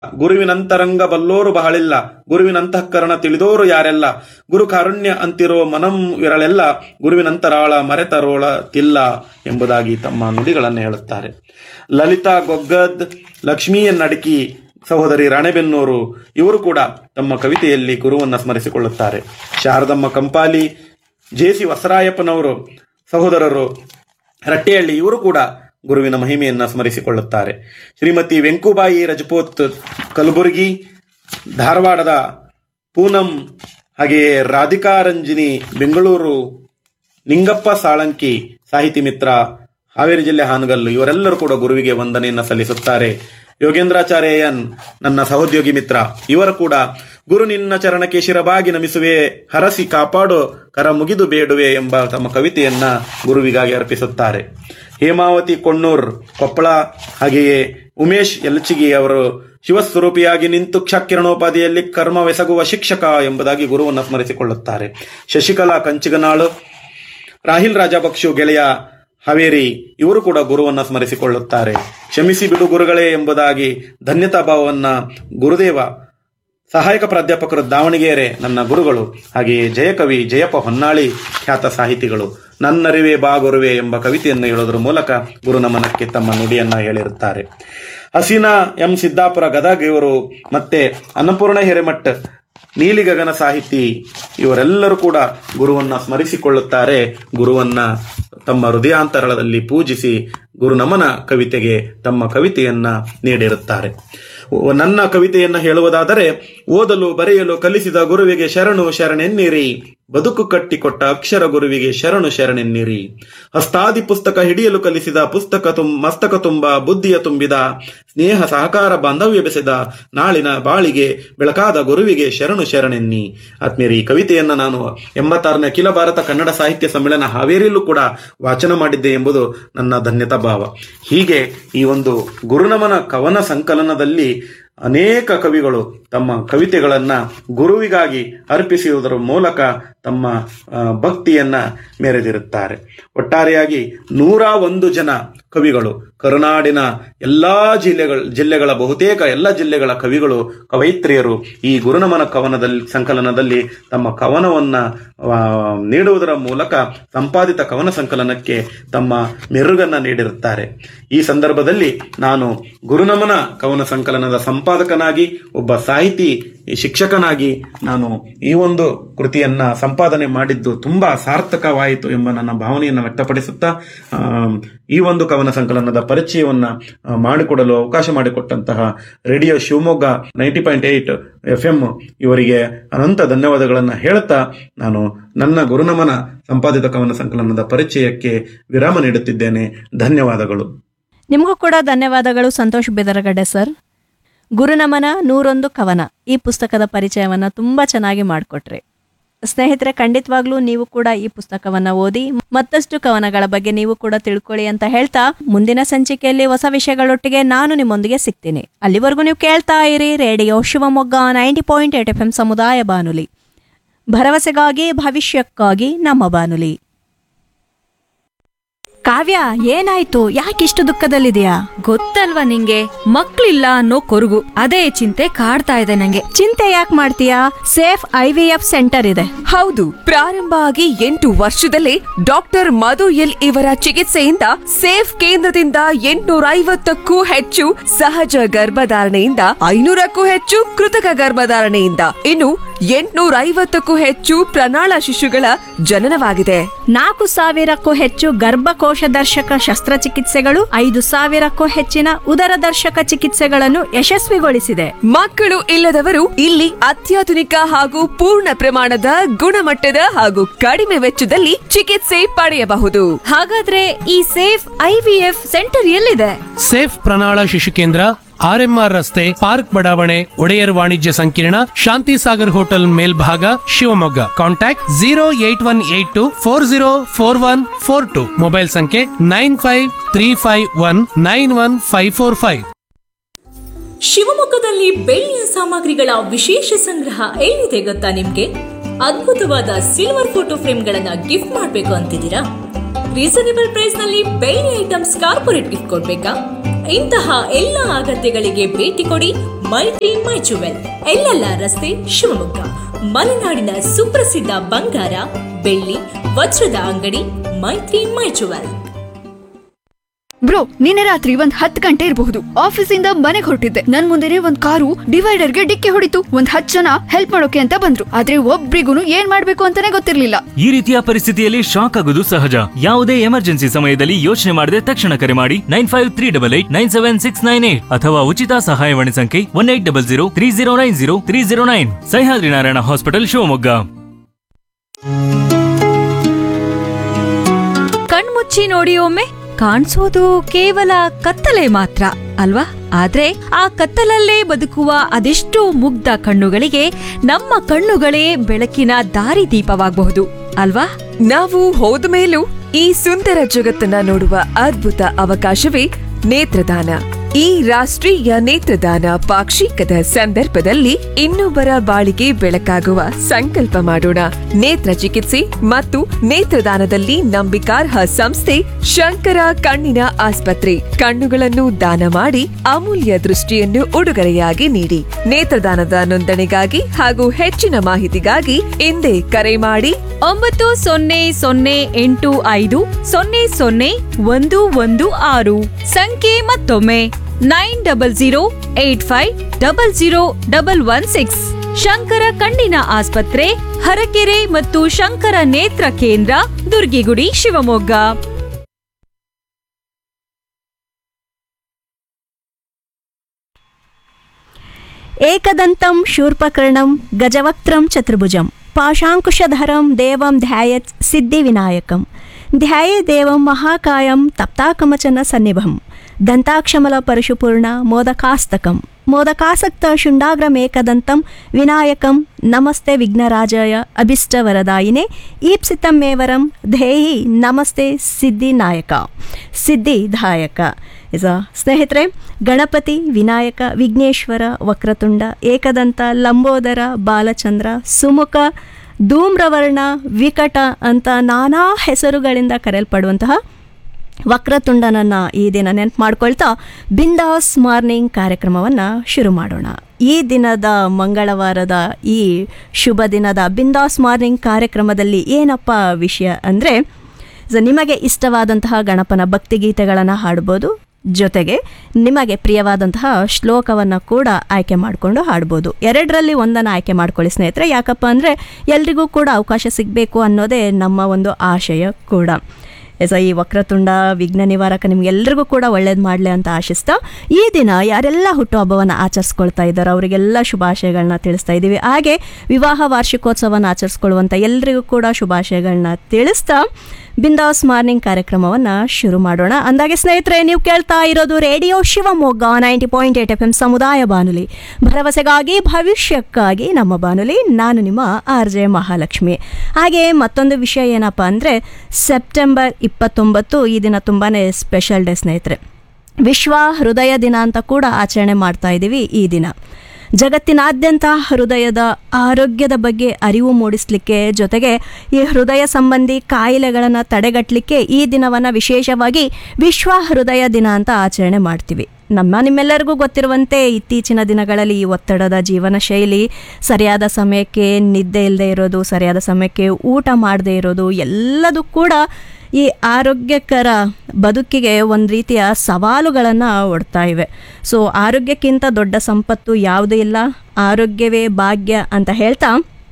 ಗುರುವಿನಂತರಂಗ ಬಲ್ಲೋರು ಬಹಳಿಲ್ಲ ಗುರುವಿನಂತಃಕರಣ ತಿಳಿದೋರು ಯಾರೆಲ್ಲ ಗುರು ಕಾರುಣ್ಯ ಅಂತಿರೋ ಮನಂ ವಿರಳೆಲ್ಲ ಗುರುವಿನಂತರಾಳ ಮರೆತರೋಳ ತಿಲ್ಲ ಎಂಬುದಾಗಿ ತಮ್ಮ ನುಡಿಗಳನ್ನು ಹೇಳುತ್ತಾರೆ ಲಲಿತಾ ಗೊಗ್ಗದ್ ಲಕ್ಷ್ಮೀಯನ್ನಡಕಿ ಸಹೋದರಿ ರಾಣೆಬೆನ್ನೂರು ಇವರು ಕೂಡ ತಮ್ಮ ಕವಿತೆಯಲ್ಲಿ ಗುರುವನ್ನು ಸ್ಮರಿಸಿಕೊಳ್ಳುತ್ತಾರೆ ಶಾರದಮ್ಮ ಕಂಪಾಲಿ ಜೆ ಸಿ ವಸರಾಯಪ್ಪನವರು ಸಹೋದರರು ರಟ್ಟೆಹಳ್ಳಿ ಇವರು ಕೂಡ ಗುರುವಿನ ಮಹಿಮೆಯನ್ನು ಸ್ಮರಿಸಿಕೊಳ್ಳುತ್ತಾರೆ ಶ್ರೀಮತಿ ವೆಂಕುಬಾಯಿ ರಜಪೂತ್ ಕಲಬುರಗಿ ಧಾರವಾಡದ ಪೂನಂ ಹಾಗೆಯೇ ರಾಧಿಕಾ ರಂಜಿನಿ ಬೆಂಗಳೂರು ನಿಂಗಪ್ಪ ಸಾಳಂಕಿ ಸಾಹಿತಿ ಮಿತ್ರ ಹಾವೇರಿ ಜಿಲ್ಲೆ ಹಾನಗಲ್ಲು ಇವರೆಲ್ಲರೂ ಕೂಡ ಗುರುವಿಗೆ ವಂದನೆಯನ್ನು ಸಲ್ಲಿಸುತ್ತಾರೆ ಯೋಗೇಂದ್ರಾಚಾರ್ಯಯನ್ ನನ್ನ ಸಹೋದ್ಯೋಗಿ ಮಿತ್ರ ಇವರು ಕೂಡ ಗುರು ನಿನ್ನ ಚರಣಕ್ಕೆ ಶಿರಬಾಗಿ ನಮಿಸುವೆ ಹರಸಿ ಕಾಪಾಡು ಕರ ಮುಗಿದು ಬೇಡುವೆ ಎಂಬ ತಮ್ಮ ಕವಿತೆಯನ್ನ ಗುರುವಿಗಾಗಿ ಅರ್ಪಿಸುತ್ತಾರೆ ಹೇಮಾವತಿ ಕೊಣ್ಣೂರ್ ಕೊಪ್ಪಳ ಹಾಗೆಯೇ ಉಮೇಶ್ ಯಲಚಿಗಿ ಅವರು ಶಿವಸ್ವರೂಪಿಯಾಗಿ ನಿಂತು ಕ್ಷಕಿರಣೋಪಾದಿಯಲ್ಲಿ ಕರ್ಮವೆಸಗುವ ಶಿಕ್ಷಕ ಎಂಬುದಾಗಿ ಗುರುವನ್ನು ಸ್ಮರಿಸಿಕೊಳ್ಳುತ್ತಾರೆ ಶಶಿಕಲಾ ಕಂಚಿಗನಾಳು ರಾಹಿಲ್ ರಾಜಭಕ್ಷು ಗೆಳೆಯ ಹಾವೇರಿ ಇವರು ಕೂಡ ಗುರುವನ್ನ ಸ್ಮರಿಸಿಕೊಳ್ಳುತ್ತಾರೆ ಕ್ಷಮಿಸಿ ಬಿಡು ಗುರುಗಳೇ ಎಂಬುದಾಗಿ ಧನ್ಯತಾ ಭಾವವನ್ನ ಗುರುದೇವ ಸಹಾಯಕ ಪ್ರಾಧ್ಯಾಪಕರು ದಾವಣಗೆರೆ ನನ್ನ ಗುರುಗಳು ಹಾಗೆಯೇ ಜಯಕವಿ ಜಯಪ್ಪ ಹೊನ್ನಾಳಿ ಖ್ಯಾತ ಸಾಹಿತಿಗಳು ನನ್ನರಿವೆ ಬಾ ಗುರುವೆ ಎಂಬ ಕವಿತೆಯನ್ನು ಹೇಳೋದ್ರ ಮೂಲಕ ಗುರುನಮನಕ್ಕೆ ತಮ್ಮ ನುಡಿಯನ್ನ ಹೇಳಿರುತ್ತಾರೆ ಹಸೀನಾ ಎಂ ಸಿದ್ದಾಪುರ ಗದಗ್ ಇವರು ಮತ್ತೆ ಅನ್ನಪೂರ್ಣ ಹಿರೇಮಠ್ ನೀಲಿ ಗಗನ ಸಾಹಿತಿ ಇವರೆಲ್ಲರೂ ಕೂಡ ಗುರುವನ್ನ ಸ್ಮರಿಸಿಕೊಳ್ಳುತ್ತಾರೆ ಗುರುವನ್ನ ತಮ್ಮ ಹೃದಯಾಂತರದಲ್ಲಿ ಪೂಜಿಸಿ ಗುರುನಮನ ಕವಿತೆಗೆ ತಮ್ಮ ಕವಿತೆಯನ್ನ ನೀಡಿರುತ್ತಾರೆ ಓ- ನನ್ನ ಕವಿತೆಯನ್ನ ಹೇಳುವುದಾದರೆ ಓದಲು ಬರೆಯಲು ಕಲಿಸಿದ ಗುರುವಿಗೆ ಶರಣು ಶರಣೆನ್ನಿರಿ ಬದುಕು ಕಟ್ಟಿಕೊಟ್ಟ ಅಕ್ಷರ ಗುರುವಿಗೆ ಶರಣು ಶರಣೆನ್ನಿರಿ ಹಸ್ತಾದಿ ಪುಸ್ತಕ ಹಿಡಿಯಲು ಕಲಿಸಿದ ಪುಸ್ತಕ ತುಂ ಮಸ್ತಕ ತುಂಬ ಬುದ್ಧಿಯ ತುಂಬಿದ ಸ್ನೇಹ ಸಹಕಾರ ಬಾಂಧವ್ಯ ಬೆಸೆದ ನಾಳಿನ ಬಾಳಿಗೆ ಬೆಳಕಾದ ಗುರುವಿಗೆ ಶರಣು ಶರಣೆನ್ನಿ ಆತ್ಮೀಯರಿ ಈ ಕವಿತೆಯನ್ನ ನಾನು ಎಂಬತ್ತಾರನೇ ಅಖಿಲ ಭಾರತ ಕನ್ನಡ ಸಾಹಿತ್ಯ ಸಮ್ಮೇಳನ ಹಾವೇರಿಯಲ್ಲೂ ಕೂಡ ವಾಚನ ಮಾಡಿದ್ದೆ ಎಂಬುದು ನನ್ನ ಧನ್ಯತಾ ಭಾವ ಹೀಗೆ ಈ ಒಂದು ಗುರುನಮನ ಕವನ ಸಂಕಲನದಲ್ಲಿ ಅನೇಕ ಕವಿಗಳು ತಮ್ಮ ಕವಿತೆಗಳನ್ನ ಗುರುವಿಗಾಗಿ ಅರ್ಪಿಸುವುದರ ಮೂಲಕ ತಮ್ಮ ಆ, ಭಕ್ತಿಯನ್ನ ಮೆರೆದಿರುತ್ತಾರೆ ಒಟ್ಟಾರೆಯಾಗಿ ನೂರ ಒಂದು ಜನ ಕವಿಗಳು ಕರುನಾಡಿನ ಎಲ್ಲಾ ಜಿಲ್ಲೆಗಳ ಜಿಲ್ಲೆಗಳ ಬಹುತೇಕ ಎಲ್ಲ ಜಿಲ್ಲೆಗಳ ಕವಿಗಳು ಕವಯಿತ್ರಿಯರು ಈ ಗುರುನಮನ ಕವನದಲ್ಲಿ ಸಂಕಲನದಲ್ಲಿ ತಮ್ಮ ಕವನವನ್ನ ಆ, ನೀಡುವುದರ ಮೂಲಕ ಸಂಪಾದಿತ ಕವನ ಸಂಕಲನಕ್ಕೆ ತಮ್ಮ ಮೆರುಗನ್ನ ನೀಡಿರುತ್ತಾರೆ ಈ ಸಂದರ್ಭದಲ್ಲಿ ನಾನು ಗುರುನಮನ ಕವನ ಸಂಕಲನದ ಸಂಪಾದಕನಾಗಿ ಒಬ್ಬ ಸಾಹಿತಿ ಶಿಕ್ಷಕನಾಗಿ ನಾನು ಈ ಒಂದು ಕೃತಿಯನ್ನ ಸಂಪಾದನೆ ಮಾಡಿದ್ದು ತುಂಬಾ ಸಾರ್ಥಕವಾಯಿತು ಎಂಬ ನನ್ನ ಭಾವನೆಯನ್ನು ವ್ಯಕ್ತಪಡಿಸುತ್ತಾ ಆ, ಈ ಒಂದು ಕವನ ಸಂಕಲನದ ಪರಿಚಯವನ್ನ ಆ, ಮಾಡಿಕೊಡಲು ಅವಕಾಶ ಮಾಡಿಕೊಟ್ಟಂತಹ radio Shivamogga ninety point eight F M ಇವರಿಗೆ ಅನಂತ ಧನ್ಯವಾದಗಳನ್ನು ಹೇಳುತ್ತಾ ನಾನು ನನ್ನ ಗುರುನಮನ ಸಂಪಾದಿತ ಕವನ ಸಂಕಲನದ ಪರಿಚಯಕ್ಕೆ ವಿರಾಮ ನೀಡುತ್ತಿದ್ದೇನೆ ಧನ್ಯವಾದಗಳು ನಿಮಗೂ ಕೂಡ ಧನ್ಯವಾದಗಳು ಸಂತೋಷ್ ಬೆದರಗಡ್ಡೆ ಸರ್ ಗುರುನಮನ ನೂರೊಂದು ಕವನ ಈ ಪುಸ್ತಕದ ಪರಿಚಯವನ್ನು ತುಂಬ ಚೆನ್ನಾಗಿ ಮಾಡಿಕೊಟ್ರಿ ಸ್ನೇಹಿತರೆ ಖಂಡಿತವಾಗ್ಲೂ ನೀವು ಕೂಡ ಈ ಪುಸ್ತಕವನ್ನ ಓದಿ ಮತ್ತಷ್ಟು ಕವನಗಳ ಬಗ್ಗೆ ನೀವು ಕೂಡ ತಿಳ್ಕೊಳ್ಳಿ ಅಂತ ಹೇಳ್ತಾ ಮುಂದಿನ ಸಂಚಿಕೆಯಲ್ಲಿ ಹೊಸ ವಿಷಯಗಳೊಟ್ಟಿಗೆ ನಾನು ನಿಮ್ಮೊಂದಿಗೆ ಸಿಗ್ತೀನಿ ಅಲ್ಲಿವರೆಗೂ ನೀವು ಕೇಳ್ತಾ ಇರಿ radio Shivamogga ninety point eight F M ಸಮುದಾಯ ಬಾನುಲಿ ಭರವಸೆಗಾಗಿ ಭವಿಷ್ಯಕ್ಕಾಗಿ ನಮ್ಮ ಬಾನುಲಿ ಕಾವ್ಯ ಏನಾಯ್ತು ಯಾಕಿಷ್ಟು ದುಃಖದಲ್ಲಿದೆಯಾ ಗೊತ್ತಲ್ವಾ ನಿಂಗೆ ಮಕ್ಳಿಲ್ಲ ಅನ್ನೋ ಕೊರಗು ಅದೇ ಚಿಂತೆ ಕಾಡ್ತಾ ಇದೆ ನಂಗೆ ಚಿಂತೆ ಯಾಕೆ ಮಾಡ್ತೀಯಾ safe I V F centre ಇದೆ ಹೌದು ಪ್ರಾರಂಭ ಆಗಿ ಎಂಟು ವರ್ಷದಲ್ಲೇ ಡಾಕ್ಟರ್ ಮಧು ಎಲ್ ಇವರ ಚಿಕಿತ್ಸೆಯಿಂದ ಸೇಫ್ ಕೇಂದ್ರದಿಂದ ಎಂಟುನೂರ ಐವತ್ತಕ್ಕೂ ಹೆಚ್ಚು ಸಹಜ ಗರ್ಭಧಾರಣೆಯಿಂದ ಐನೂರಕ್ಕೂ ಹೆಚ್ಚು ಕೃತಕ ಗರ್ಭಧಾರಣೆಯಿಂದ ಇನ್ನು ಎಂಟುನೂರ ಐವತ್ತಕ್ಕೂ ಹೆಚ್ಚು ಪ್ರಣಾಳ ಶಿಶುಗಳ ಜನನವಾಗಿದೆ ನಾಲ್ಕು ಸಾವಿರಕ್ಕೂ ಹೆಚ್ಚು ಗರ್ಭಕೋಶ ದರ್ಶಕ ಶಸ್ತ್ರಚಿಕಿತ್ಸೆಗಳು ಐದು ಸಾವಿರಕ್ಕೂ ಹೆಚ್ಚಿನ ಉದರ ದರ್ಶಕ ಚಿಕಿತ್ಸೆಗಳನ್ನು ಯಶಸ್ವಿಗೊಳಿಸಿದೆ ಮಕ್ಕಳು ಇಲ್ಲದವರು ಇಲ್ಲಿ ಅತ್ಯಾಧುನಿಕ ಹಾಗೂ ಪೂರ್ಣ ಪ್ರಮಾಣದ ಗುಣಮಟ್ಟದ ಹಾಗೂ ಕಡಿಮೆ ವೆಚ್ಚದಲ್ಲಿ ಚಿಕಿತ್ಸೆ ಪಡೆಯಬಹುದು ಹಾಗಾದ್ರೆ ಈ ಸೇಫ್ ಐವಿಎಫ್ ಸೆಂಟರ್ ಎಲ್ಲಿದೆ ಸೇಫ್ ಪ್ರಣಾಳ ಶಿಶು ಕೇಂದ್ರ ಆರ್ಎಂಆರ್ ರಸ್ತೆ ಪಾರ್ಕ್ ಬಡಾವಣೆ ಒಡೆಯರ್ ವಾಣಿಜ್ಯ ಸಂಕೀರ್ಣ ಶಾಂತಿ ಸಾಗರ್ ಹೋಟೆಲ್ ಮೇಲ್ಭಾಗ Shivamogga contact zero eight one eight two four zero four one four two mobile ಸಂಖ್ಯೆ nine five three five one nine one five four five ಶಿವಮೊಗ್ಗದಲ್ಲಿ ಬೆಳ್ಳಿಯ ಸಾಮಗ್ರಿಗಳ ವಿಶೇಷ ಸಂಗ್ರಹ ಎಲ್ಲಿದೆ ಗೊತ್ತಾ ನಿಮ್ಗೆ ಅದ್ಭುತವಾದ ಸಿಲ್ವರ್ ಫೋಟೋ ಫ್ರೇಮ್ಗಳನ್ನ ಗಿಫ್ಟ್ ಮಾಡಬೇಕು ಅಂತಿದ್ದೀರಾ ರೀಸನೇಬಲ್ ಪ್ರೈಸ್ ನಲ್ಲಿ ಬೆಳ್ಳಿ ಐಟಮ್ಸ್ ಕಾರ್ಪೊರೇಟ್ ಗಿಫ್ಟ್ ಕೊಡ್ಬೇಕಾ ಇಂತಹ ಎಲ್ಲ ಅಗತ್ಯಗಳಿಗೆ ಭೇಟಿ ಕೊಡಿ ಮೈತ್ರಿ ಮೈಚುವೆಲ್ ಎಲ್ಲೆಲ್ಲ ರಸ್ತೆ ಶಿವಮೊಗ್ಗ ಮಲೆನಾಡಿನ ಸುಪ್ರಸಿದ್ಧ ಬಂಗಾರ ಬೆಳ್ಳಿ ವಜ್ರದ ಅಂಗಡಿ ಮೈತ್ರಿ ಮೈಚುವೆಲ್ ಬ್ರೋ ನಿನ್ನೆ ರಾತ್ರಿ ಒಂದ್ ಹತ್ತು ಗಂಟೆ ಇರಬಹುದು ಆಫೀಸಿಂದ ಮನೆಗೆ ಹೊರಟಿದ್ದೆ ನನ್ ಮುಂದೆನೆ ಒಂದ್ ಕಾರು ಡಿವೈಡರ್ಗೆ ಡಿಕ್ಕಿ ಹೊಡಿತು ಒಂದ್ ಹತ್ತು ಜನ ಹೆಲ್ಪ್ ಮಾಡೋಕೆ ಅಂತ ಬಂದ್ರು ಆದ್ರೆ ಒಬ್ರಿಗೂ ಏನ್ ಮಾಡ್ಬೇಕು ಅಂತಾನೆ ಗೊತ್ತಿರ್ಲಿಲ್ಲ ಈ ರೀತಿಯ ಪರಿಸ್ಥಿತಿಯಲ್ಲಿ ಶಾಕ್ ಆಗೋದು ಸಹಜ ಯಾವುದೇ ಎಮರ್ಜೆನ್ಸಿ ಸಮಯದಲ್ಲಿ ಯೋಚನೆ ಮಾಡದೆ ತಕ್ಷಣ ಕರೆ ಮಾಡಿ nine five three double eight nine seven six nine eight ಅಥವಾ ಉಚಿತ ಸಹಾಯವಾಣಿ ಸಂಖ್ಯೆ one eight double zero three zero nine zero three zero nine Sahyadri Narayana hospital Shivamogga ಕಣ್ಮುಚ್ಚಿ ನೋಡಿ ಒಮ್ಮೆ ಕಾಣಿಸೋದು ಕೇವಲ ಕತ್ತಲೆ ಮಾತ್ರ ಅಲ್ವಾ ಆದ್ರೆ ಆ ಕತ್ತಲಲ್ಲೇ ಬದುಕುವ ಅದೆಷ್ಟೋ ಮುಗ್ಧ ಕಣ್ಣುಗಳಿಗೆ ನಮ್ಮ ಕಣ್ಣುಗಳೇ ಬೆಳಕಿನ ದಾರಿದೀಪವಾಗಬಹುದು ಅಲ್ವಾ ನಾವು ಹೋದ ಮೇಲೂ ಈ ಸುಂದರ ಜಗತ್ತನ್ನ ನೋಡುವ ಅದ್ಭುತ ಅವಕಾಶವೇ ನೇತ್ರದಾನ ಈ ರಾಷ್ಟ್ರೀಯ ನೇತ್ರದಾನ ಪಾಕ್ಷಿಕದ ಸಂದರ್ಭದಲ್ಲಿ ಇನ್ನೊಬ್ಬರ ಬಾಳಿಗೆ ಬೆಳಕಾಗುವ ಸಂಕಲ್ಪ ಮಾಡೋಣ ನೇತ್ರ ಚಿಕಿತ್ಸೆ ಮತ್ತು ನೇತ್ರದಾನದಲ್ಲಿ ನಂಬಿಕಾರ್ಹ ಸಂಸ್ಥೆ ಶಂಕರ ಕಣ್ಣಿನ ಆಸ್ಪತ್ರೆ ಕಣ್ಣುಗಳನ್ನು ದಾನ ಮಾಡಿ ಅಮೂಲ್ಯ ದೃಷ್ಟಿಯನ್ನು ಉಡುಗೊರೆಯಾಗಿ ನೀಡಿ ನೇತ್ರದಾನದ ನೋಂದಣಿಗಾಗಿ ಹಾಗೂ ಹೆಚ್ಚಿನ ಮಾಹಿತಿಗಾಗಿ ಹಿಂದೆ ಕರೆ ಮಾಡಿ ಒಂಬತ್ತು ಸೊನ್ನೆ ಸೊನ್ನೆ ಎಂಟು ಐದು ಸೊನ್ನೆ ಸೊನ್ನೆ ಒಂದು ಒಂದು ಆರು ಸಂಖ್ಯೆ ಮತ್ತೊಮ್ಮೆ nine double zero eight five double zero double one six Shankara ಕಣ್ಣಿನ ಆಸ್ಪತ್ರೆ ಹರಕೆರೆ ಮತ್ತು ಶಂಕರ ನೇತ್ರ ಕೇಂದ್ರ ದುರ್ಗಿಗುಡಿ ಶಿವಮೊಗ್ಗ ಏಕದಂತಂ ಶೂರ್ಪಕರ್ಣಂ ಗಜವಕ್ತ್ರಂ ಚತುರ್ಭುಜಂ ಪಾಶಾಂಕುಶಧರಂ ದೇವಂ ಧ್ಯಾಯತ್ ಸಿದ್ಧಿವಿನಾಯಕಂ ಧ್ಯಾಯೇ ದೇವಂ ಮಹಾಕಾಯಂ ತಪ್ತಾಕಮಚನ ಸನ್ನಿಭಂ ದಂತಾಕ್ಷಮಲ ಪರಶುಪೂರ್ಣ ಮೋದಕಾಸ್ತಕಂ ಮೋದಕಾಸಕ್ತ ಶುಂಡಾಗ್ರಮೇಕದಂತಂ ವಿನಾಯಕಂ ನಮಸ್ತೆ ವಿಘ್ನರಾಜಾಯ ಅಭಿಷ್ಟವರದಾಯಿನೇ ಈಪ್ಸಿತಮೇವರಂ ಧೇಹಿ ನಮಸ್ತೆ ಸಿದ್ಧಿನಾಯಕ ಸಿದ್ಧಿದಾಯಕ ಇಸ ಸ್ನೇಹಿತರೆ ಗಣಪತಿ ವಿನಾಯಕ ವಿಘ್ನೇಶ್ವರ ವಕ್ರತುಂಡ ಏಕದಂತ ಲಂಬೋದರ ಬಾಲಚಂದ್ರ ಸುಮುಖ ಧೂಮ್ರವರ್ಣ ವಿಕಟ ಅಂತ ನಾನಾ ಹೆಸರುಗಳಿಂದ ಕರೆಯಲ್ಪಡುವಂತಹ ವಕ್ರತುಂಡನನ್ನ ಈ ದಿನ ನೆನಪು ಮಾಡ್ಕೊಳ್ತಾ ಬಿಂದಾಸ್ ಮಾರ್ನಿಂಗ್ ಕಾರ್ಯಕ್ರಮವನ್ನು ಶುರು ಮಾಡೋಣ ಈ ದಿನದ ಮಂಗಳವಾರದ ಈ ಶುಭ ದಿನದ ಬಿಂದಾಸ್ ಮಾರ್ನಿಂಗ್ ಕಾರ್ಯಕ್ರಮದಲ್ಲಿ ಏನಪ್ಪ ವಿಷಯ ಅಂದರೆ ನಿಮಗೆ ಇಷ್ಟವಾದಂತಹ ಗಣಪನ ಭಕ್ತಿಗೀತೆಗಳನ್ನು ಹಾಡ್ಬೋದು ಜೊತೆಗೆ ನಿಮಗೆ ಪ್ರಿಯವಾದಂತಹ ಶ್ಲೋಕವನ್ನು ಕೂಡ ಆಯ್ಕೆ ಮಾಡಿಕೊಂಡು ಹಾಡ್ಬೋದು ಎರಡರಲ್ಲಿ ಒಂದನ್ನು ಆಯ್ಕೆ ಮಾಡ್ಕೊಳ್ಳಿ ಸ್ನೇಹಿತರೆ ಯಾಕಪ್ಪ ಅಂದರೆ ಎಲ್ರಿಗೂ ಕೂಡ ಅವಕಾಶ ಸಿಗಬೇಕು ಅನ್ನೋದೇ ನಮ್ಮ ಒಂದು ಆಶಯ ಕೂಡ ಎಸ ಈ ವಕ್ರತುಂಡ ವಿಘ್ನ ನಿವಾರಕ ನಿಮ್ಗೆಲ್ರಿಗೂ ಕೂಡ ಒಳ್ಳೇದು ಮಾಡಲಿ ಅಂತ ಆಶಿಸ್ತಾ ಈ ದಿನ ಯಾರೆಲ್ಲ ಹುಟ್ಟುಹಬ್ಬವನ್ನು ಆಚರಿಸ್ಕೊಳ್ತಾ ಇದ್ದಾರೋ ಅವರಿಗೆಲ್ಲ ಶುಭಾಶಯಗಳನ್ನ ತಿಳಿಸ್ತಾ ಇದ್ದೀವಿ ಹಾಗೆ ವಿವಾಹ ವಾರ್ಷಿಕೋತ್ಸವವನ್ನು ಆಚರಿಸ್ಕೊಳ್ಳುವಂಥ ಎಲ್ರಿಗೂ ಕೂಡ ಶುಭಾಶಯಗಳನ್ನ ತಿಳಿಸ್ತಾ ಬಿಂದಾಸ್ ಮಾರ್ನಿಂಗ್ ಕಾರ್ಯಕ್ರಮವನ್ನು ಶುರು ಮಾಡೋಣ ಅಂದಾಗೆ ಸ್ನೇಹಿತರೆ ನೀವು ಕೇಳ್ತಾ ಇರೋದು radio Shivamogga ninety point eight F M ಸಮುದಾಯ ಬಾನುಲಿ ಭರವಸೆಗಾಗಿ ಭವಿಷ್ಯಕ್ಕಾಗಿ ನಮ್ಮ ಬಾನುಲಿ ನಾನು ನಿಮ್ಮ ಆರ್ ಜೆ ಮಹಾಲಕ್ಷ್ಮಿ ಹಾಗೆ ಮತ್ತೊಂದು ವಿಷಯ ಏನಪ್ಪ ಅಂದರೆ ಸೆಪ್ಟೆಂಬರ್ ಇಪ್ಪತ್ತೊಂಬತ್ತು ಈ ದಿನ ತುಂಬಾ ಸ್ಪೆಷಲ್ ಡೇ ಸ್ನೇಹಿತರೆ ವಿಶ್ವ ಹೃದಯ ದಿನ ಅಂತ ಕೂಡ ಆಚರಣೆ ಮಾಡ್ತಾ ಇದ್ದೀವಿ ಈ ದಿನ ಜಗತ್ತಿನಾದ್ಯಂತ ಹೃದಯದ ಆರೋಗ್ಯದ ಬಗ್ಗೆ ಅರಿವು ಮೂಡಿಸಲಿಕ್ಕೆ ಜೊತೆಗೆ ಈ ಹೃದಯ ಸಂಬಂಧಿ ಕಾಯಿಲೆಗಳನ್ನು ತಡೆಗಟ್ಟಲಿಕ್ಕೆ ಈ ದಿನವನ್ನು ವಿಶೇಷವಾಗಿ ವಿಶ್ವ ಹೃದಯ ದಿನ ಅಂತ ಆಚರಣೆ ಮಾಡ್ತೀವಿ ನಮ್ಮ ನಿಮ್ಮೆಲ್ಲರಿಗೂ ಗೊತ್ತಿರುವಂತೆ ಇತ್ತೀಚಿನ ದಿನಗಳಲ್ಲಿ ಈ ಒತ್ತಡದ ಜೀವನ ಶೈಲಿ ಸರಿಯಾದ ಸಮಯಕ್ಕೆ ನಿದ್ದೆ ಇಲ್ಲದೆ ಇರೋದು ಸರಿಯಾದ ಸಮಯಕ್ಕೆ ಊಟ ಮಾಡದೇ ಇರೋದು ಎಲ್ಲದೂ ಕೂಡ ಈ ಆರೋಗ್ಯಕರ ಬದುಕಿಗೆ ಒಂದು ರೀತಿಯ ಸವಾಲುಗಳನ್ನು ಒಡ್ತಾ ಇವೆ ಸೊ ಆರೋಗ್ಯಕ್ಕಿಂತ ದೊಡ್ಡ ಸಂಪತ್ತು ಯಾವುದೂ ಇಲ್ಲ ಆರೋಗ್ಯವೇ ಭಾಗ್ಯ ಅಂತ ಹೇಳ್ತಾ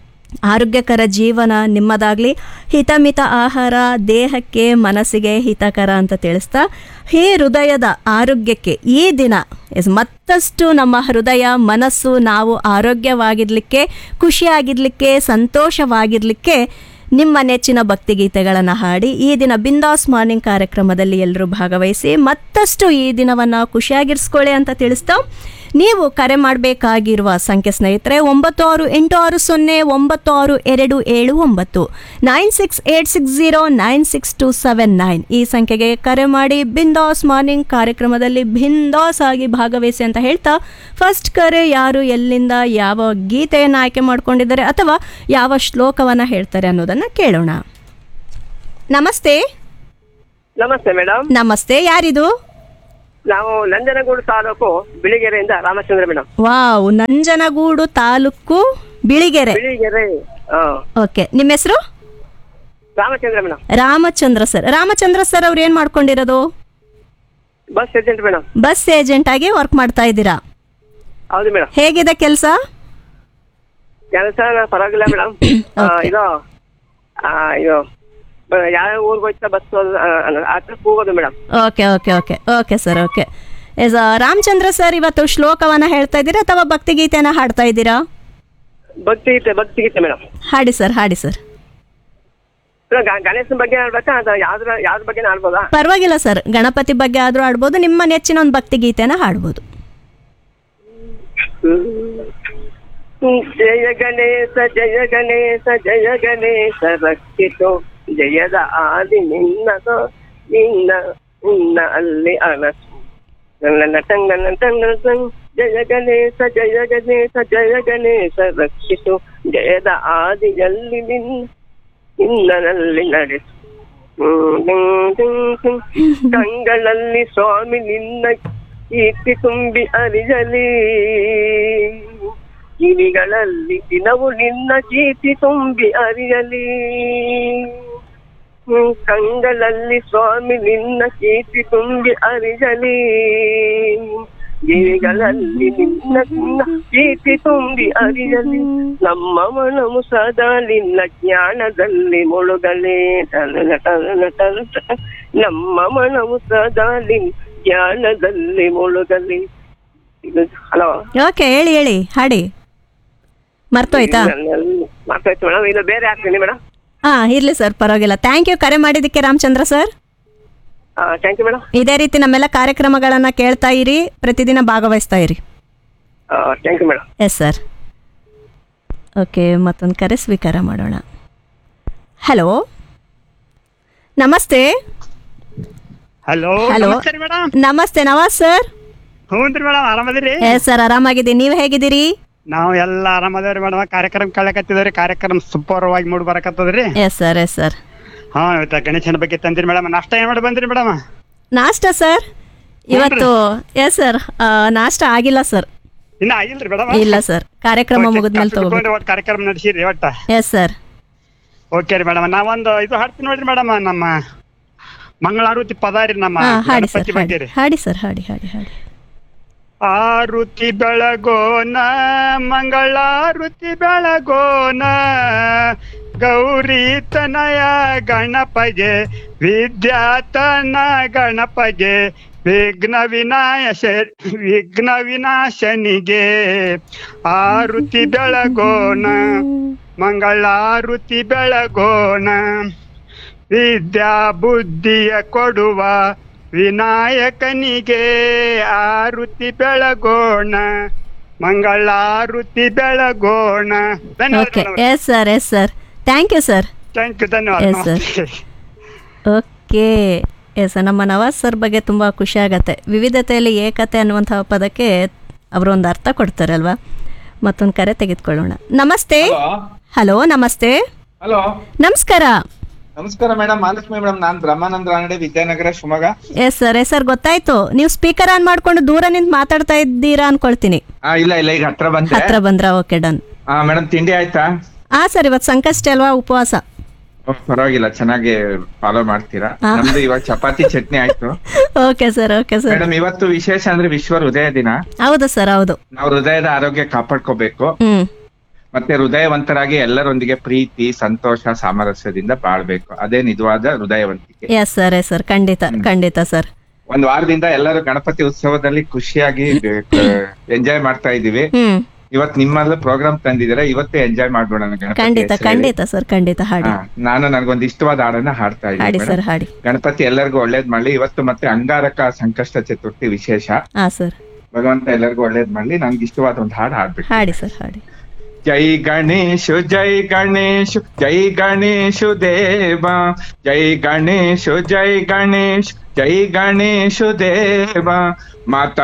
ಆರೋಗ್ಯಕರ ಜೀವನ ನಿಮ್ಮದಾಗಲಿ ಹಿತಮಿತ ಆಹಾರ ದೇಹಕ್ಕೆ ಮನಸ್ಸಿಗೆ ಹಿತಕರ ಅಂತ ತಿಳಿಸ್ತಾ ಈ ಹೃದಯದ ಆರೋಗ್ಯಕ್ಕೆ ಈ ದಿನ ಎಸ್ ಮತ್ತಷ್ಟು ನಮ್ಮ ಹೃದಯ ಮನಸ್ಸು ನಾವು ಆರೋಗ್ಯವಾಗಿರಲಿಕ್ಕೆ ಖುಷಿಯಾಗಿರಲಿಕ್ಕೆ ಸಂತೋಷವಾಗಿರಲಿಕ್ಕೆ ನಿಮ್ಮ ನೆಚ್ಚಿನ ಭಕ್ತಿಗೀತೆಗಳನ್ನು ಹಾಡಿ ಈ ದಿನ ಬಿಂದಾಸ್ ಮಾರ್ನಿಂಗ್ ಕಾರ್ಯಕ್ರಮದಲ್ಲಿ ಎಲ್ಲರೂ ಭಾಗವಹಿಸಿ ಮತ್ತಷ್ಟು ಈ ದಿನವನ್ನು ಖುಷಿಯಾಗಿರಿಸ್ಕೊಳ್ಳಿ ಅಂತ ತಿಳಿಸ್ತಾ ನೀವು ಕರೆ ಮಾಡಬೇಕಾಗಿರುವ ಸಂಖ್ಯೆ ಸ್ನೇಹಿತರೆ ಒಂಬತ್ತು ಆರು ಎಂಟು ಆರು ಸೊನ್ನೆ ಒಂಬತ್ತು ಆರು ಎರಡು ಏಳು ಒಂಬತ್ತು nine six eight six zero nine six two seven nine ಈ ಸಂಖ್ಯೆಗೆ ಕರೆ ಮಾಡಿ ಬಿಂದಾಸ್ ಮಾರ್ನಿಂಗ್ ಕಾರ್ಯಕ್ರಮದಲ್ಲಿ ಬಿಂದಾಸ್ ಆಗಿ ಭಾಗವಹಿಸಿ ಅಂತ ಹೇಳ್ತಾ ಫಸ್ಟ್ ಕರೆ ಯಾರು ಎಲ್ಲಿಂದ ಯಾವ ಗೀತೆಯನ್ನು ಆಯ್ಕೆ ಮಾಡ್ಕೊಂಡಿದ್ದಾರೆ ಅಥವಾ ಯಾವ ಶ್ಲೋಕವನ್ನು ಹೇಳ್ತಾರೆ ಅನ್ನೋದನ್ನು ಕೇಳೋಣ ನಮಸ್ತೆ ನಮಸ್ತೆ ಮೇಡಮ್ ನಮಸ್ತೆ ಯಾರಿದು ನಾವು ನಂಜನಗೂಡು ತಾಲೂಕು ಬಿಳಿಗೆರೆಯಿಂದ ರಾಮಚಂದ್ರ ಮೇಡಮ್ ವಾವ್ ನಂಜನಗೂಡು ತಾಲೂಕು ಬಿಳಿಗೆರೆ ಬಿಳಿಗೆರೆ ಆ, ಓಕೆ ನಿಮ್ಮ ಹೆಸರು Ramachandra madam Ramachandra sir Ramachandra sir ಅವ್ರು ಏನ್ ಮಾಡ್ಕೊಂಡಿರೋದು bus agent madam bus agent ಆಗಿ ವರ್ಕ್ ಮಾಡ್ತಾ ಇದ್ದೀರಾ ಹೌದು ಮೇಡಮ್ ಹೇಗಿದೆ ಕೆಲಸ ಕೆಲಸ ಪರವಾಗಿಲ್ಲ ಮೇಡಮ್ ಇದು ಆ, ಇದು ಬ- ಯಾವ ಊರಿಗೆ ಹೋಗ್ತಾ ಬಸ್ ಹತ್ರ ಹೋಗೋದು madam okay okay okay okay sir okay yes Ramachandra sir ಇವತ್ತು ಶ್ಲೋಕವನ್ನ ಹೇಳ್ತಾ ಇದ್ದೀರಾ ಅಥವಾ ಭಕ್ತಿಗೀತೆನ ಹಾಡ್ತಾ ಇದ್ದೀರಾ ಭಕ್ತಿ ಗೀತೆ ಭಕ್ತಿ ಗೀತೆ ಮೇಡಮ್ ಹಾಡಿ ಸರ್ ಹಾಡಿ ಸರ್ ಗಣೇಶನ ಬಗ್ಗೆ ಆಡ್ಬೇಕಾ ಅಥವಾ ಯಾವ್ದ್ರ ಯಾವ್ದ್ರ ಬಗ್ಗೆ ಆಡ್ಬೋದಾ ಪರವಾಗಿಲ್ಲ ಸರ್ ಗಣಪತಿ ಬಗ್ಗೆ ಆದರೂ ಆಡ್ಬೋದು ನಿಮ್ಮ ನೆಚ್ಚಿನ ಒಂದು ಭಕ್ತಿಗೀತೆನ ಹಾಡ್ಬೋದು ಜಯ ಗಣೇಶ ಜಯ ಗಣೇಶ ಜಯ ಗಣೇಶ ರಕ್ಷಿತು ಜಯದ ಆದಿ ನಿನ್ನದು ನಿನ್ನ ನಿನ್ನ ಅಲ್ಲಿ ಅನಸು ನನ್ನ ಟಂಗನ ಟಂಗನ ಟಂಗ್ ಜಯ ಗಣೇಶ ಜಯ ಗಣೇಶ ಜಯ ಗಣೇಶ ರಕ್ಷಿತು ಜಯದ ಆದಿಯಲ್ಲಿ ನಿನ್ನ ನಿನ್ನನಲ್ಲಿ ನಡೆಸು ಹ್ಮ್, ಟಿಂಗ್, ಟಿಂಗ್, ಟಿಂಗ್. ಕಂಗಳಲ್ಲಿ ಸ್ವಾಮಿ ನಿನ್ನ ಕೀರ್ತಿ ತುಂಬಿ ಅರಿಯಲಿ ಕಿವಿಗಳಲ್ಲಿ ದಿನವು ನಿನ್ನ ಕೀರ್ತಿ ತುಂಬಿ ಅರಿಯಲಿ ಹ್ಮ್, ಕಂಗಳಲ್ಲಿ ಸ್ವಾಮಿ ನಿನ್ನ ಕೀರ್ತಿ ತುಂಬಿ ಅರಿಯಲಿ ಗಿರಿಗಳಲ್ಲಿ ನಿನ್ನ ನಿನ್ನ ಕೀರ್ತಿ ತುಂಬಿ ಅರಿಯಲಿ ನಮ್ಮ ಮನವು ಸದಾ ನಿನ್ನ ಜ್ಞಾನದಲ್ಲಿ ಮುಳುಗಲೇ ಟನನ ಟನನ ಟನ ಟನ. ನಮ್ಮ ಮನವು ಸದಾ ನಿನ್ನ ಜ್ಞಾನದಲ್ಲಿ ಮುಳುಗಲಿ ಇದು ಹಲೋ ಓಕೆ ಹೇಳಿ ಹೇಳಿ ಹಾಡಿ ಮರ್ತೋಯ್ತಾ ಮಾತಾಯ್ತು ಮೇಡಮ್ ಇದು ಬೇರೆ ಹಾಕ್ತೀನಿ ಮೇಡಮ್ ಹಾ ಇರ್ಲಿ ಸರ್ ಪರವಾಗಿಲ್ಲ ಥ್ಯಾಂಕ್ ಯು ಕರೆ ಮಾಡಿದ್ದಕ್ಕೆ Ramachandra sir thank you madam ಇದೇ ರೀತಿ ನಮ್ಮೆಲ್ಲ ಕಾರ್ಯಕ್ರಮಗಳನ್ನ ಕೇಳ್ತಾ ಇರಿ ಪ್ರತಿದಿನ ಭಾಗವಹಿಸ್ತಾ ಇರಿ thank you madam yes sir okay ಮತ್ತೊಂದು ಕರೆ ಸ್ವೀಕಾರ ಮಾಡೋಣ ಹಲೋ ನಮಸ್ತೆ ಹಲೋ ಹಲೋ ನಮಸ್ತೆ ರೀ ಮೇಡಮ್ ನಮಸ್ತೆ ನವಾಜ್ ಸರ್ ಹ್ಞೂ ರೀ ಮೇಡಮ್ ಆರಾಮದಿರಿ ಎಸ್ ಸರ್ ಆರಾಮಾಗಿದ್ದೀನಿ ನೀವು ಹೇಗಿದ್ದೀರಿ ನಾವು ಎಲ್ಲ ಆರಾಮದೇವ್ರಿ ಮೇಡಮ್ ಕಾರ್ಯಕ್ರಮ ಕೇಳಕತ್ತಿದ್ರಿ ಕಾರ್ಯಕ್ರಮ ಸೂಪರ್ವಾಗಿ ಮೂಡ್ ಬರಕತ್ತದ್ರಿ ಎಸ್ ಸರ್ ಎಸ್ ಸರ್ ಹಾ ಇವತ್ತ ಗಣೇಶನ ಬಗ್ಗೆ ತಂದಿರಿ ಮೇಡಮ್ ನಾಷ್ಟ ಏನ್ ಮಾಡಿ ಬಂದ್ರಿ ಮೇಡಮ್ ನಾಷ್ಟ ಸರ್ ಇವತ್ತು ಎಸ್ ಸರ್ ನಾಷ್ಟ ಆಗಿಲ್ಲ ಸರ್ ಇನ್ನ ಆಗಿಲ್ರಿ ಮೇಡಮ್ ಇಲ್ಲ ಸರ್ ಕಾರ್ಯಕ್ರಮ ಮುಗಿದ್ಮೇಲೆ ತಗೋಬೇಕು ಒಟ್ಟು ಕಾರ್ಯಕ್ರಮ ನಡೆಸಿರಿ ಒಟ್ಟ ಎಸ್ ಸರ್ ಓಕೆ ರೀ ಮೇಡಮ್ ನಾವೊಂದು ಇದು ಹಾಡ್ತೀನಿ ನೋಡ್ರಿ ಮೇಡಮ್ ನಮ್ಮ ಮಂಗಳಾರುತಿ ಪದ ರೀ ನಮ್ಮ ಹಾ ಹಾಡಿ ಸರ್ ಗಣಪತಿ ಬಗ್ಗೆ ಹಾಡಿ ರೀ ಹಾಡಿ ಸರ್ ಹಾಡಿ ಹಾಡಿ ಹಾಡಿ ಆರುತಿ ಬೆಳಗೋನ ಮಂಗಳಾರುತಿ ಬೆಳಗೋನ ಗೌರಿ ತನಯ ಗಣಪಗೆ ವಿದ್ಯಾತನ ಗಣಪಗೆ ವಿಘ್ನ ವಿನಾಶ ವಿಘ್ನ ವಿನಾಶನಿಗೆ ಆರುತಿ ಬೆಳಗೋಣ ಮಂಗಳಾರುತಿ ಬೆಳಗೋಣ ವಿದ್ಯಾ ಬುದ್ಧಿಯ ಕೊಡುವ ವಿನಾಯಕನಿಗೆ ಆರುತಿ ಬೆಳಗೋಣ ಮಂಗಳಾರುತಿ ಬೆಳಗೋಣ okay yes sir yes sir thank you sir thank you ಧನ್ಯವಾದ Yes, sir. ನಮಸ್ತೆ. ಓಕೆ ಎಸ್ ನಮ್ಮ ನವಾಜ್ ಸರ್ ಬಗ್ಗೆ ತುಂಬ ಖುಷಿ ಆಗತ್ತೆ ವಿವಿಧತೆಯಲ್ಲಿ ಏಕತೆ ಅನ್ನುವಂತಹ ಪದಕ್ಕೆ ಅವರು ಒಂದು ಅರ್ಥ ಕೊಡ್ತಾರಲ್ವಾ ಮತ್ತೊಂದು ಕರೆ ತೆಗೆದುಕೊಳ್ಳೋಣ ನಮಸ್ತೆ ಹಲೋ ನಮಸ್ತೆ ಹಲೋ ನಮಸ್ಕಾರ ನಮಸ್ಕಾರ ಮೇಡಮ್ ಮಹಾಲಕ್ಷ್ಮಿ ಮೇಡಮ್ ನಾನ್ Brahmananda Ranade Vidyanagar Shivamogga yes sir yes sir ಗೊತ್ತಾಯ್ತು ನೀವು ಸ್ಪೀಕರ್ ಆನ್ ಮಾಡ್ಕೊಂಡು ದೂರ ನಿಂತು ಮಾತಾಡ್ತಾ ಇದ್ದೀರಾ ಅನ್ಕೊಳ್ತೀನಿ ಆ ಇಲ್ಲ ಇಲ್ಲ ಈಗ ಹತ್ರ ಬಂದೆ ಹತ್ರ ಬಂದ್ರ ಓಕೆ ಡನ್ ಆ ಮೇಡಮ್ ತಿಂಡಿ ಆಯ್ತಾ ಆ ಸರ್ ಇವತ್ತು ಸಂಕಷ್ಟ ಅಲ್ವಾ ಉಪವಾಸ ಓ, ಪರವಾಗಿಲ್ಲ ಚೆನ್ನಾಗಿ ಫಾಲೋ ಮಾಡ್ತೀರಾ ಆ. ನಮ್ದು ಇವಾಗ ಚಪಾತಿ ಚಟ್ನಿ ಆಯ್ತು okay sir okay sir madam ಇವತ್ತು ವಿಶೇಷ ಅಂದ್ರೆ ವಿಶ್ವ ಹೃದಯ ದಿನ ಹೌದು ಸರ್ ಹೌದು ನಾವು ಹೃದಯದ ಆರೋಗ್ಯ ಕಾಪಾಡ್ಕೋಬೇಕು ಹ್ಮ್ ಮತ್ತೆ ಹೃದಯವಂತರಾಗಿ ಎಲ್ಲರೊಂದಿಗೆ ಪ್ರೀತಿ ಸಂತೋಷ ಸಾಮರಸ್ಯದಿಂದ ಬಾಳ್ಬೇಕು ಅದೇ ನಿಜವಾದ ಹೃದಯವಂತಿಕೆ ಎಸ್ ಸರ್ ಎಸ್ ಸರ್ ಖಂಡಿತ ಖಂಡಿತ ಸರ್ ಒಂದ್ ವಾರದಿಂದ ಎಲ್ಲರೂ ಗಣಪತಿ ಉತ್ಸವದಲ್ಲಿ ಖುಷಿಯಾಗಿ ಎಂಜಾಯ್ ಮಾಡ್ತಾ ಇದೀವಿ ಹ್ಮ್ ಇವತ್ ನಿಮ್ಮಲ್ಲಿ ಪ್ರೋಗ್ರಾಮ್ ತಂದಿದ್ದೀರಾ ಇವತ್ತೇ ಎಂಜಾಯ್ ಮಾಡ್ಬೋಣ ಗಣಪತಿ ಖಂಡಿತ ಹೆಸ್ರಲ್ಲಿ. ಖಂಡಿತ ಸರ್ ಖಂಡಿತ ಹಾಡಿ ಹಾ, ನಾನು ನನಗೊಂದು ಇಷ್ಟವಾದ ಹಾಡನ್ನ ಹಾಡ್ತಾ ಹಾಡಿ ಇದ್ದೀನಿ ಸರ್ ಮೇಡಮ್. ಹಾಡಿ ಗಣಪತಿ ಎಲ್ಲರಿಗೂ ಒಳ್ಳೇದ್ ಮಾಡ್ಲಿ ಇವತ್ತು ಮತ್ತೆ ಅಂಗಾರಕ ಸಂಕಷ್ಟ ಚತುರ್ಥಿ ವಿಶೇಷ ಹಾ ಸರ್ ಭಗವಂತ ಎಲ್ಲರಿಗೂ ಒಳ್ಳೇದ್ ಮಾಡ್ಲಿ ನನ್ಗೆ ಇಷ್ಟವಾದ ಒಂದು ಹಾಡು ಹಾಡ್ಬಿಟ್ಟು ಹಾಡಿ ಸರ್ ಹಾಡಿ ಜೈ ಗಣೇಶ್ ಜೈ ಗಣೇಶ್ ಜೈ ಗಣೇಶ್ ದೇವ ಜೈ ಗಣೇಶ್ ಜೈ ಗಣೇಶ್ ಜೈ ಗಣೇಶ್ ದೇವ ಮಾತಾ